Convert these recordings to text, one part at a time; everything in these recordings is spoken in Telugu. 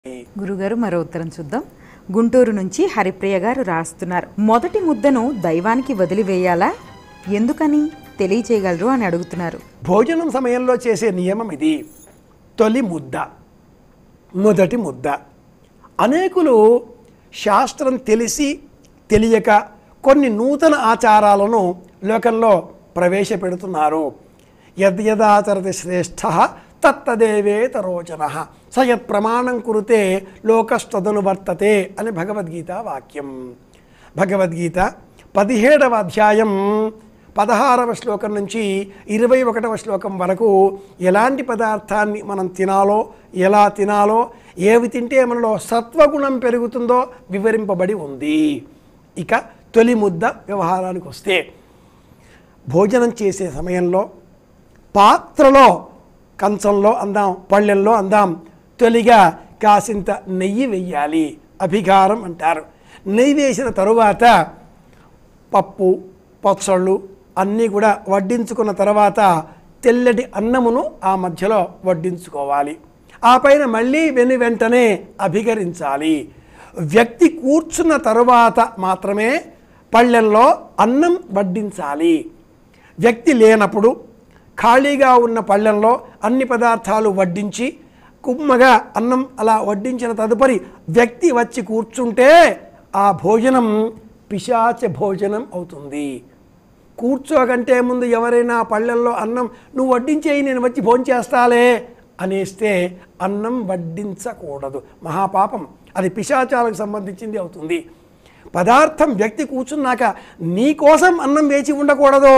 గురుగారు మరో ఉత్తరం చూద్దాం గుంటూరు నుంచి హరిప్రియ గారు రాస్తున్నారు మొదటి ముద్దను దైవానికి వదిలివేయాలా ఎందుకని తెలియచేయగలరు అని అడుగుతున్నారు భోజనం సమయంలో చేసే నియమం ఇది తొలి ముద్ద మొదటి ముద్ద అనేకులు శాస్త్రం తెలిసి తెలియక కొన్ని నూతన ఆచారాలను లోకంలో ప్రవేశపెడుతున్నారు యద్యదాచరతి శ్రేష్ఠ తత్తదేవేత రోచన సయత్ ప్రమాణం కురుతే లోకస్తదను వర్తతే అని భగవద్గీత వాక్యం భగవద్గీత పదిహేడవ అధ్యాయం పదహారవ శ్లోకం నుంచి ఇరవై ఒకటవ శ్లోకం వరకు ఎలాంటి పదార్థాన్ని మనం తినాలో ఎలా తినాలో ఏవి తింటే మనలో సత్వగుణం పెరుగుతుందో వివరింపబడి ఉంది ఇక తొలి ముద్ద వ్యవహారానికి వస్తే భోజనం చేసే సమయంలో పాత్రలో కంచంలో అందాం పళ్ళెల్లో అందాం తొలిగా కాసింత నెయ్యి వెయ్యాలి అభిగారం అంటారు నెయ్యి వేసిన తరువాత పప్పు పచ్చళ్ళు అన్నీ కూడా వడ్డించుకున్న తర్వాత తెల్లటి అన్నమును ఆ మధ్యలో వడ్డించుకోవాలి ఆ పైన మళ్ళీ వెను వెంటనే అభిగరించాలి వ్యక్తి కూర్చున్న తరువాత మాత్రమే పళ్ళెల్లో అన్నం వడ్డించాలి వ్యక్తి లేనప్పుడు ఖాళీగా ఉన్న పళ్ళెంలో అన్ని పదార్థాలు వడ్డించి కుమ్మగా అన్నం అలా వడ్డించిన తదుపరి వ్యక్తి వచ్చి కూర్చుంటే ఆ భోజనం పిశాచ భోజనం అవుతుంది కూర్చోకంటే ముందు ఎవరైనా పళ్ళెల్లో అన్నం నువ్వు వడ్డించేయి నేను వచ్చి భోంచేస్తాలే అనేస్తే అన్నం వడ్డించకూడదు మహాపాపం అది పిశాచాలకు సంబంధించింది అవుతుంది పదార్థం వ్యక్తి కూర్చున్నాక నీ కోసం అన్నం వేచి ఉండకూడదు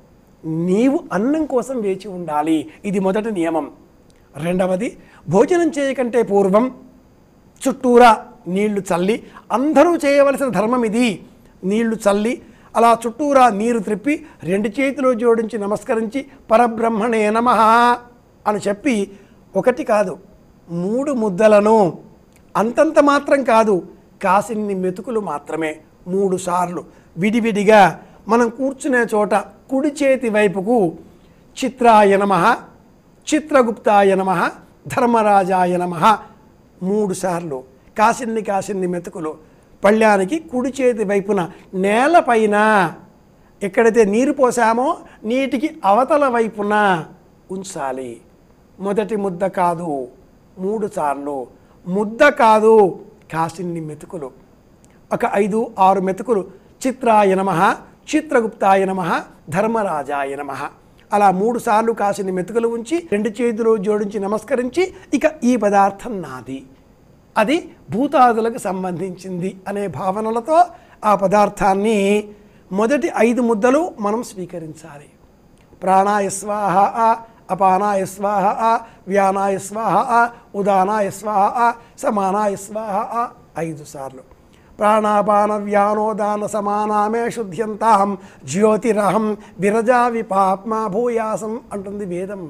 నీవు అన్నం కోసం వేచి ఉండాలి ఇది మొదటి నియమం రెండవది భోజనం చేయకంటే పూర్వం చుట్టూరా నీళ్లు చల్లి అందరూ చేయవలసిన ధర్మం ఇది నీళ్లు చల్లి అలా చుట్టూరా నీరు త్రిప్పి రెండు చేతులు జోడించి నమస్కరించి పరబ్రహ్మణే నమ అని చెప్పి ఒకటి కాదు మూడు ముద్దలను అంతంత మాత్రం కాదు కాసిన్ని మెతుకులు మాత్రమే మూడు సార్లు విడివిడిగా మనం కూర్చునే చోట కుడి చేతి వైపుకు చిత్రాయ నమ చిత్రగుప్తాయ నమ ధర్మరాజాయ నమ మూడు సార్లు కాసిన్ని కాసిన్ని మెతుకులు పళ్ళానికి కుడి చేతి వైపున నేలపైన ఎక్కడైతే నీరు పోసామో నీటికి అవతల వైపున ఉంచాలి మొదటి ముద్ద కాదు మూడు సార్లు ముద్ద కాదు కాసిన్ని మెతుకులు ఒక ఐదు ఆరు మెతుకులు చిత్రాయ నమ చిత్రగుప్తాయ నమ ధర్మరాజాయ నమ అలా మూడు సార్లు కాసిన మెతుకులు ఉంచి రెండు చేతులు జోడించి నమస్కరించి ఇక ఈ పదార్థం నాది అది భూతాదులకు సంబంధించింది అనే భావనలతో ఆ పదార్థాన్ని మొదటి ఐదు ముద్దలు మనం స్వీకరించాలి ప్రాణాయ స్వాహ అపానాయ స్వాహ వ్యానాయ స్వాహ ఉదానాయ స్వాహ సమానాయ స్వాహ ఐదు సార్లు ప్రాణాపాన వ్యానోదాన సమానామే శుద్ధ్యంతాం జ్యోతిరహం విరజా విపాత్మ భూయాసం అంటుంది వేదం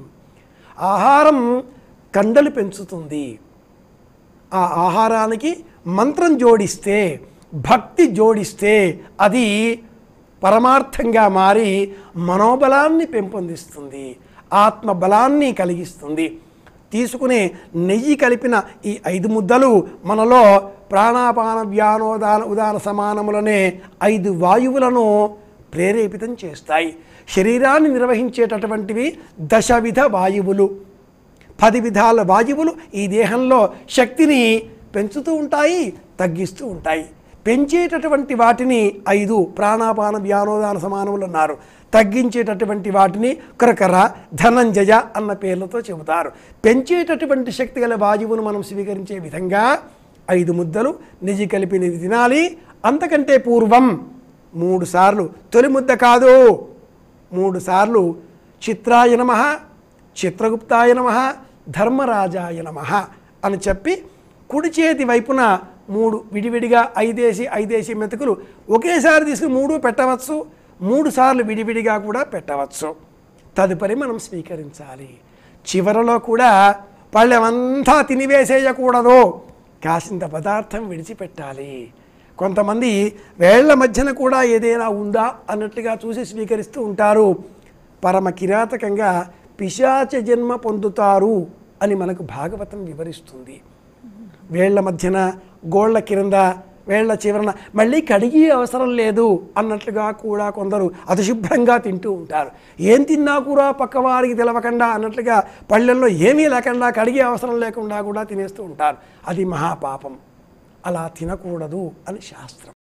ఆహారం కండలు పెంచుతుంది ఆ ఆహారానికి మంత్రం జోడిస్తే భక్తి జోడిస్తే అది పరమార్థంగా మారి మనోబలాన్ని పెంపొందిస్తుంది ఆత్మబలాన్ని కలిగిస్తుంది తీసుకునే నెయ్యి కలిపిన ఈ ఐదు ముద్దలు మనలో ప్రాణాపాన వ్యానోదాన ఉదాన సమానములనే ఐదు వాయువులను ప్రేరేపితం చేస్తాయి శరీరాన్ని నిర్వహించేటటువంటివి దశవిధ వాయువులు పది విధాల వాయువులు ఈ దేహంలో శక్తిని పెంచుతూ ఉంటాయి తగ్గిస్తూ ఉంటాయి పెంచేటటువంటి వాటిని ఐదు ప్రాణాపాన వ్యానోదాన సమానములు అన్నారు తగ్గించేటటువంటి వాటిని క్రకర ధనంజయ అన్న పేర్లతో చెబుతారు పెంచేటటువంటి శక్తి గల వాయువును మనం స్వీకరించే విధంగా ఐదు ముద్దలు నిజి కలిపినది తినాలి అంతకంటే పూర్వం మూడు సార్లు తొలి ముద్ద కాదు మూడు సార్లు చిత్రాయ నమ చిత్రగుప్తాయ నమ ధర్మరాజాయ నమ అని చెప్పి కుడి చేతి వైపున మూడు విడివిడిగా ఐదేసి ఐదేసి మెతుకులు ఒకేసారి తీసుకుని మూడు పెట్టవచ్చు మూడు సార్లు విడివిడిగా కూడా పెట్టవచ్చు తదుపరి మనం స్వీకరించాలి చివరలో కూడా పళ్ళెమంతా తినివేసేయకూడదు కాసింత పదార్థం విడిచిపెట్టాలి కొంతమంది వేళ్ల మధ్యన కూడా ఏదైనా ఉందా అన్నట్లుగా చూసి స్వీకరిస్తూ ఉంటారు పరమ కిరాతకంగా పిశాచ జన్మ పొందుతారు అని మనకు భాగవతం వివరిస్తుంది వేళ్ల మధ్యన గోళ్ల కింద వేళ్ల చివరన మళ్ళీ కడిగి అవసరం లేదు అన్నట్లుగా కూడా కొందరు అతిశుభ్రంగా తింటూ ఉంటారు ఏం తిన్నా కూడా పక్కవారికి తెలవకుండా అన్నట్లుగా పళ్ళెల్లో ఏమీ లేకుండా కడిగే అవసరం లేకుండా కూడా తినేస్తూ ఉంటారు అది మహాపాపం అలా తినకూడదు అని శాస్త్రం